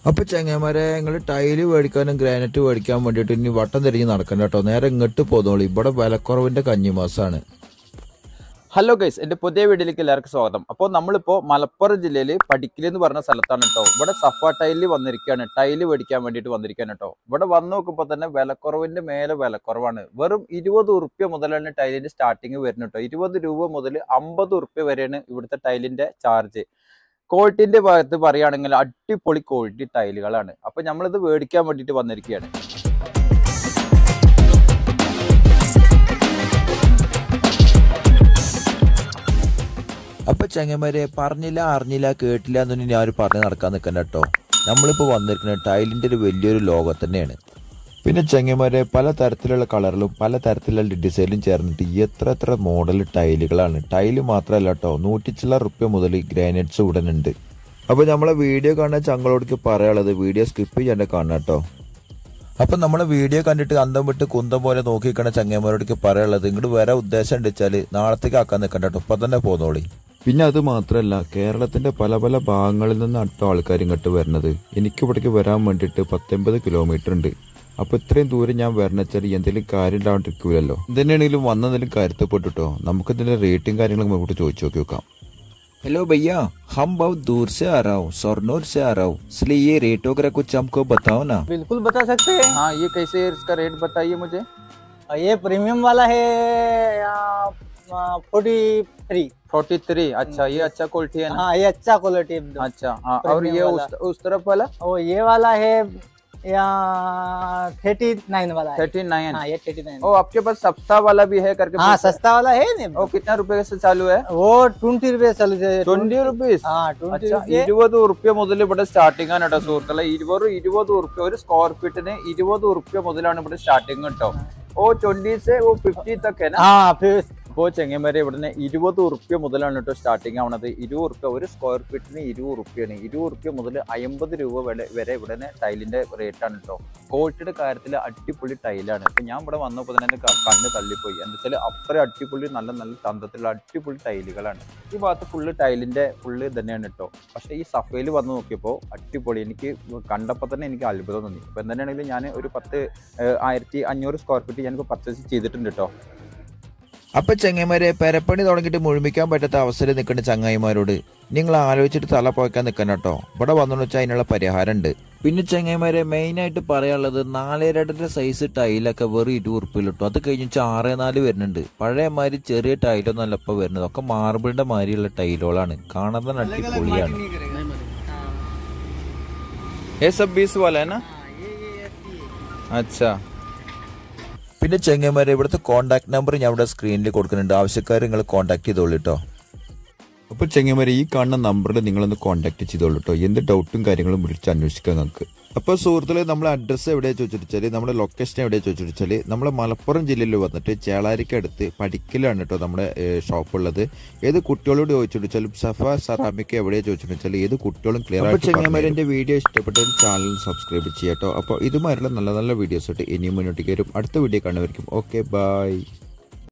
അപ്പൊ ചെങ്ങന്മാരെ നിങ്ങൾ ടൈല് മേടിക്കാനും ഗ്രാനൈറ്റ് മേടിക്കാൻ വേണ്ടിയിട്ട് ഇനി വട്ടം തിരിഞ്ഞ് നടക്കണ്ട കേട്ടോ നേരെ ഇങ്ങോട്ട് പോന്നോളൂ ഇവിടെ വിലക്കുറവിന്റെ കഞ്ഞിമാസാണ് ഹലോ ഗൈസ് എന്റെ പുതിയ വീഡിയോയിലേക്ക് എല്ലാവർക്കും സ്വാഗതം അപ്പോൾ നമ്മളിപ്പോ മലപ്പുറം ജില്ലയിൽ പടിക്കൽ എന്ന് പറഞ്ഞ സ്ഥലത്താണ് കേട്ടോ ഇവിടെ സഫ ടൈലിൽ വന്നിരിക്കുകയാണ് ടൈല് മേടിക്കാൻ വേണ്ടിയിട്ട് വന്നിരിക്കുകയാണ് കേട്ടോ ഇവിടെ വന്ന് നോക്കുമ്പോൾ തന്നെ വിലക്കുറവിന്റെ മേലെ വിലക്കുറവാണ് വെറും ഇരുപത് ഉറുപ്പ്യ മുതലാണ് ടൈലിന്റെ സ്റ്റാർട്ടിങ് വരുന്നത് കേട്ടോ ഇരുപത് രൂപ മുതൽ അമ്പത് ഉറുപ്പ്യ വരെയാണ് ഇവിടുത്തെ ടൈലിന്റെ ചാർജ് ക്വാളിറ്റിന്റെ ഭാഗത്ത് പറയുകയാണെങ്കിൽ അടിപൊളി ക്വാളിറ്റി ടൈലുകളാണ് അപ്പൊ നമ്മളിത് മേടിക്കാൻ വേണ്ടിയിട്ട് വന്നിരിക്കുകയാണ് അപ്പൊ ചെങ്ങന്മാരെ പറഞ്ഞില്ല അറിഞ്ഞില്ല കേട്ടില്ല എന്നൊന്നും ഞാൻ പറഞ്ഞ് നടക്കാൻ നിൽക്കണ്ട കേട്ടോ നമ്മളിപ്പോ വന്നിരിക്കുന്നത് ടൈലിന്റെ ഒരു വലിയൊരു ലോകം തന്നെയാണ് പിന്നെ ചെങ്ങന്മാരെ പല തരത്തിലുള്ള കളറിലും പല തരത്തിലുള്ള ഡിസൈനും ചേർന്നിട്ട് എത്ര എത്ര മോഡൽ ടൈലുകളാണ് ടൈല് മാത്രമല്ല കേട്ടോ നൂറ്റിച്ചില്ല റുപ്യ മുതൽ ഗ്രാനൈറ്റ്സ് ഉടനുണ്ട് അപ്പൊ നമ്മളെ വീഡിയോ കാണാൻ ചങ്ങളോടക്ക് പറയാനുള്ളത് വീഡിയോ സ്കിപ്പ് ചെയ്യേണ്ട കാണാം കേട്ടോ അപ്പൊ നമ്മളെ വീഡിയോ കണ്ടിട്ട് അന്തം വിട്ട് കുന്തം പോലെ നോക്കിക്കണ ചങ്ങന്മാരോടക്ക് പറയാനുള്ളത് ഇങ്ങോട്ട് വരാൻ ഉദ്ദേശം ഉണ്ട് വെച്ചാല് നാളത്തേക്ക് ആക്കാൻ നിൽക്കണ്ട കേട്ടോ ഇപ്പൊ തന്നെ പോന്നോളി പിന്നെ അത് മാത്രമല്ല കേരളത്തിന്റെ പല പല ഭാഗങ്ങളിൽ നിന്നാണ് കേട്ടോ ആൾക്കാർ ഇങ്ങോട്ട് വരുന്നത് എനിക്ക് ഇവിടേക്ക് വരാൻ വേണ്ടിയിട്ട് പത്തൊമ്പത് കിലോമീറ്റർ ഉണ്ട് അപ്പൊ ഇത്രയും ദൂരം ഞാൻ വരണ വെച്ചാൽ എന്തെങ്കിലും കാര്യം ഉണ്ടാവാണ്ടിരിക്കൂലല്ലോ എന്തിനാണെങ്കിലും വന്നതിലും കാര്യത്തിൽപ്പെട്ടിട്ടോ നമുക്ക് ഇതിന്റെ റേറ്റും കാര്യങ്ങളും നമുക്ക് ചോദിച്ചു നോക്കി നോക്കാം हेलो भैया हम बहुत दूर से आ रहा हूँ सोरनूर से आ रहा हूँ इसलिए ये रेट वगैरह कुछ हमको बताओ ना बिल्कुल बता सकते हैं हाँ ये कैसे है इसका रेट बताइए मुझे और ये प्रीमियम वाला है फोर्टी थ्री फोर्टी थ्री अच्छा ये अच्छा क्वालिटी है ना हाँ ये अच्छा क्वालिटी एकदम अच्छा हाँ और Premium ये वाला। उस, उस तरफ वाला और ये वाला है यहाँ थर्टी नाइन वाला है थर्टी नाइन हाँ ये थर्टी नाइन ओ आपके पास सस्ता वाला भी है करके हाँ पूछा। सस्ता वाला है ना ओ कितना रुपए से चालू है वो ट्वेंटी रुपये चल ട്വന്റി റുപ്പീസ് हाँ ट्वेंटी അച്ഛാ ഇരുപത് ഉറുപ്പ്യ മുതൽ ഇവിടെ സ്റ്റാർട്ടിംഗ് ആണ് കേട്ടോ സുഹൃത്തുക്കളെ ഇരുപത് ഇരുപത് ഉറുപ്പ്യ ഒരു സ്ക്വയർ ഫീറ്റിന് ഇരുപത് ഉറുപ്പ്യ മുതലാണ് ഇവിടെ സ്റ്റാർട്ടിംഗ് കേട്ടോ ഓ ട്വന്റി സെ ഓ ഫിഫ്റ്റി തക്കെ हाँ फिर ഇപ്പോൾ ചെങ്ങന്മാരെ ഇവിടുന്ന് ഇരുപത് ഉറുപ്പ്യ മുതലാണ് കേട്ടോ സ്റ്റാർട്ടിംഗ് ആവണത് ഇരുപത് ഉറുപ്പ്യ ഒരു സ്ക്വയർ ഫീറ്റിന് ഇരുപത് ഉറുപ്പ്യാണ് ഇരുപത് ഉറുപ്പ്യ മുതൽ അമ്പത് രൂപ വരെ വരെ ഇവിടെ ടൈലിന്റെ റേറ്റ് ആണ് കേട്ടോ ക്വാളിറ്റിയുടെ കാര്യത്തിൽ അടിപൊളി ടൈലാണ് ഇപ്പൊ ഞാൻ ഇവിടെ വന്നപ്പോൾ തന്നെ എൻ്റെ ക- കണ്ണ് തള്ളിപ്പോയി എന്താ വെച്ചാൽ അത്ര അടിപൊളി നല്ല നല്ല തന്ത്രത്തിലുള്ള അടിപൊളി ടൈലുകളാണ് ഈ ഭാഗത്ത് ഫുള്ള് ടൈലിന്റെ ഫുള്ള് തന്നെയാണ് കേട്ടോ പക്ഷേ ഈ സഫയിൽ വന്ന് നോക്കിയപ്പോൾ അടിപൊളി എനിക്ക് കണ്ടപ്പോൾ തന്നെ എനിക്ക് അത്ഭുതം തോന്നി ഇപ്പൊ എന്താണെങ്കിലും ഞാൻ ഒരു പത്ത് ഏഹ്, ആയിരത്തി അഞ്ഞൂറ് സ്ക്വയർ ഫീറ്റ് ഞാനിപ്പോൾ പർച്ചേസ് ചെയ്തിട്ടുണ്ട് കേട്ടോ അപ്പൊ ചങ്ങായിമാരെ പെരപ്പണി തുടങ്ങിയിട്ട് മുഴുമിക്കാൻ പറ്റാത്ത അവസരം നിൽക്കുന്ന ചങ്ങായിമാരോട് നിങ്ങൾ ആലോചിച്ചിട്ട് തല പോയ്ക്കാൻ നിൽക്കണം കേട്ടോ ഇവിടെ വന്നു വെച്ചാൽ അതിനുള്ള പരിഹാരം ഉണ്ട് പിന്നെ ചങ്ങായിമാരെ മെയിൻ ആയിട്ട് പറയാനുള്ളത് നാല് രണ്ടിന്റെ സൈസ് ടൈലൊക്കെ വെറും ഇരുപത് ഉറുപ്പിൽ കിട്ടും അത് കഴിഞ്ഞ് വെച്ചാൽ ആറ് നാല് വരുന്നുണ്ട് പഴയ മാതിരി ചെറിയ ടൈലൊന്നും അല്ല ഇപ്പൊ വരുന്നത് ഒക്കെ മാർബിളിന്റെ മാതിരിയുള്ള ടൈലുകളാണ് കാണാൻ തന്നെ അടിപൊളിയാണ് ये सब बीस वाला है ना अच्छा പിന്നെ ചെങ്ങന്മാരെ ഇവിടുത്തെ കോൺടാക്ട് നമ്പർ ഞാൻ ഇവിടെ സ്ക്രീനിൽ കൊടുക്കുന്നുണ്ട് ആവശ്യക്കാർ നിങ്ങൾ കോൺടാക്ട് ചെയ്തോളൂ കേട്ടോ അപ്പോൾ ചെങ്ങന്മാരെ ഈ കാണുന്ന നമ്പറിൽ നിങ്ങളൊന്ന് കോൺടാക്ട് ചെയ്തോളൂ കേട്ടോ എന്ത് ഡൗട്ടും കാര്യങ്ങളും വിളിച്ച് അന്വേഷിക്കാം നിങ്ങൾക്ക് അപ്പോൾ സുഹൃത്തുക്കളെ നമ്മളെ അഡ്രസ്സ് എവിടെയാണ് ചോദിച്ചിട്ടാൽ നമ്മുടെ ലൊക്കേഷൻ എവിടെയാണ് ചോദിച്ചിട്ടാൽ നമ്മളെ മലപ്പുറം ജില്ലയിൽ വന്നിട്ട് ചേളാരിക്കടുത്ത് പഠിക്കലാണ് കേട്ടോ നമ്മുടെ ഷോപ്പ് ഉള്ളത് ഏത് കുട്ടികളോട് ചോദിച്ചിട്ടാലും സഫ സറാമിക്ക് എവിടെയാണ് ചോദിച്ചിട്ടാൽ ഏത് കുട്ടികളും ക്ലിയർ ആയിട്ട് ചെങ്ങന്മാരെ എൻ്റെ വീഡിയോ ഇഷ്ടപ്പെട്ട ചാനൽ സബ്സ്ക്രൈബ് ചെയ്യാട്ടോ അപ്പോൾ ഇതുമായിട്ടുള്ള നല്ല നല്ല വീഡിയോസ് ആയിട്ട് ഇനിയും മുന്നോട്ട് കയറും അടുത്ത വീഡിയോ കാണുമായിരിക്കും ഓക്കെ ബൈ